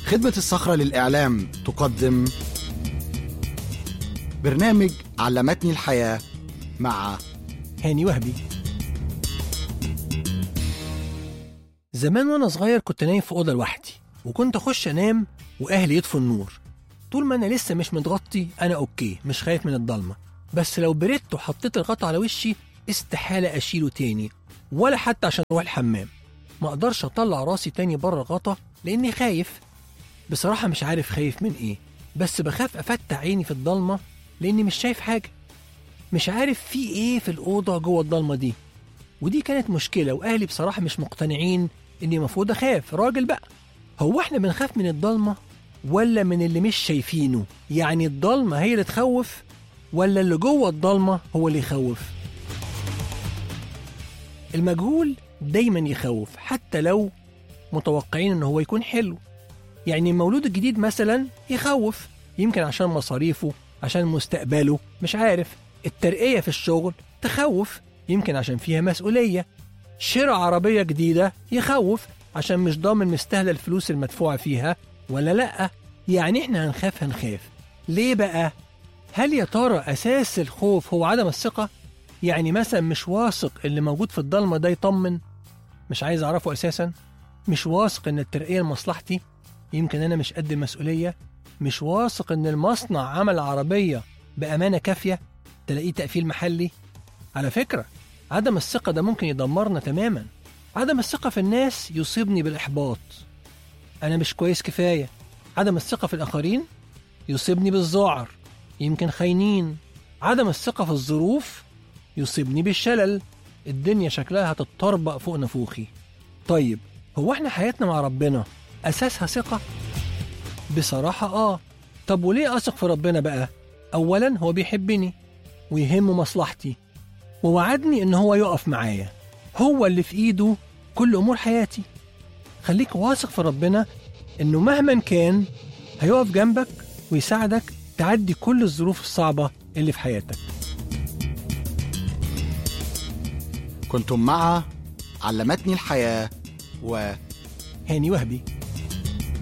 خدمة الصخرة للإعلام تقدم برنامج علمتني الحياة مع هاني وهبي زمان وانا صغير كنت نايم في اوضه لوحدي وكنت اخش انام واهلي يطفوا النور طول ما انا لسه مش متغطي انا اوكي مش خايف من الضلمه بس لو بردت وحطيت الغطا على وشي استحاله اشيله تاني ولا حتى عشان اروح الحمام ما اقدرش اطلع راسي تاني بره الغطا لاني خايف بصراحه مش عارف خايف من ايه بس بخاف افتح عيني في الضلمه لاني مش شايف حاجه مش عارف في ايه في الاوضه جوه الضلمه دي ودي كانت مشكله واهلي بصراحه مش مقتنعين اني المفروض اخاف راجل بقى هو احنا بنخاف من الضلمه ولا من اللي مش شايفينه يعني الضلمه هي اللي تخوف ولا اللي جوه الضلمه هو اللي يخوف المجهول دايما يخوف حتى لو متوقعين ان هو يكون حلو يعني المولود الجديد مثلا يخوف يمكن عشان مصاريفه عشان مستقبله مش عارف الترقية في الشغل تخوف يمكن عشان فيها مسؤولية شراء عربية جديدة يخوف عشان مش ضامن مستاهلة الفلوس المدفوعة فيها ولا لأ يعني احنا هنخاف هنخاف ليه بقى؟ هل يا ترى أساس الخوف هو عدم الثقة؟ يعني مثلا مش واثق اللي موجود في الضلمة ده يطمن مش عايز أعرفه أساسا مش واثق إن الترقية لمصلحتي يمكن أنا مش قد المسؤولية مش واثق إن المصنع عمل عربية بأمانة كافية تلاقيه تقفيل محلي على فكرة عدم الثقة ده ممكن يدمرنا تماما عدم الثقة في الناس يصيبني بالإحباط أنا مش كويس كفاية عدم الثقة في الآخرين يصيبني بالذعر يمكن خاينين عدم الثقة في الظروف يصيبني بالشلل الدنيا شكلها هتتطربق فوق نفوخي طيب هو احنا حياتنا مع ربنا أساسها ثقة؟ بصراحة آه طب وليه أثق في ربنا بقى؟ أولا هو بيحبني ويهمه مصلحتي ووعدني إن هو يقف معايا هو اللي في إيده كل أمور حياتي خليك واثق في ربنا إنه مهما كان هيقف جنبك ويساعدك تعدي كل الظروف الصعبة اللي في حياتك كنتم مع علمتني الحياة و هاني وهبي